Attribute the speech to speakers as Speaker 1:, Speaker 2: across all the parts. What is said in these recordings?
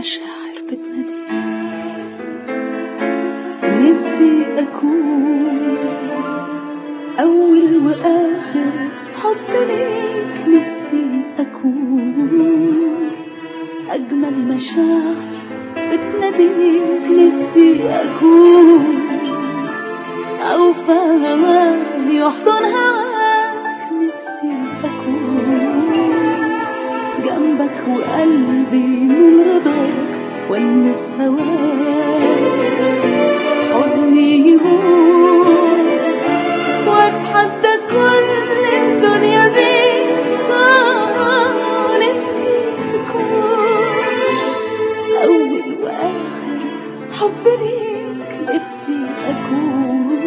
Speaker 1: المشاعر بتنادي نفسي أكون أول وآخر حب ليك نفسي أكون أجمل مشاعر بتناديك نفسي أكون أوفى هواك يحضن هواك نفسي أكون جنبك وقلبي من رضاك والمس هواك حزني يهون واتحدى كل الدنيا بيك آه، نفسي أكون أول وآخر حب ليك نفسي أكون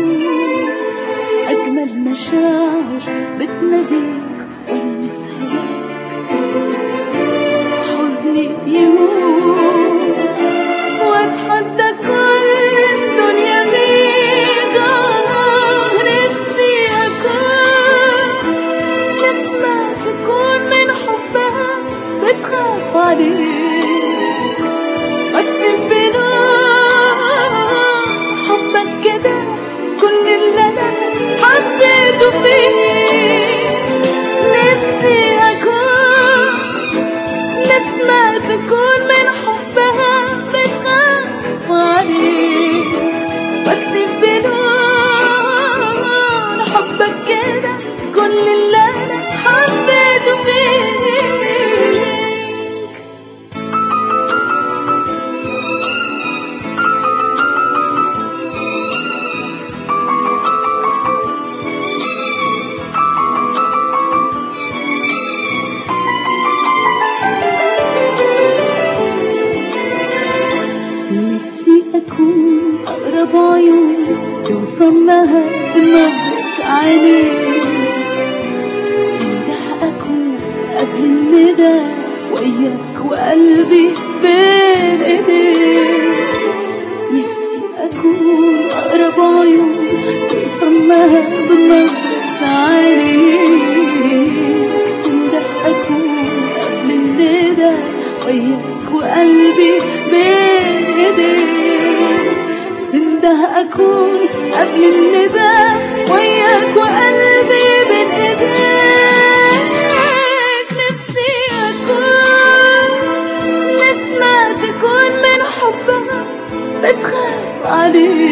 Speaker 1: أجمل مشاعر بتناديك والمس هواك حزني يموت واتحدى كل الدنيا بيك آه، نفسي أكون نسمة تكون من حبها بتخاف عليك بكتب بنور حبك كده كل اللي انا حبيته فيك نفسي اكون نسمة تكون من حبها بتخاف عليك بكتب بنور حبك كده كل اللي انا حبيته فيك نفسي أكون أقرب عيون توصل لها بنظرة عينيك تنده أكون قبل الندى وياك وقلبي بين إيديك نفسي أكون أقرب عيون توصل لها بنظرة عينيك تنده أكون قبل الندى وياك وقلبي بين ايديك تنده اكون قبل الندى وياك وقلبي بين ايديك نفسي اكون نسمة تكون من حبها بتخاف عليك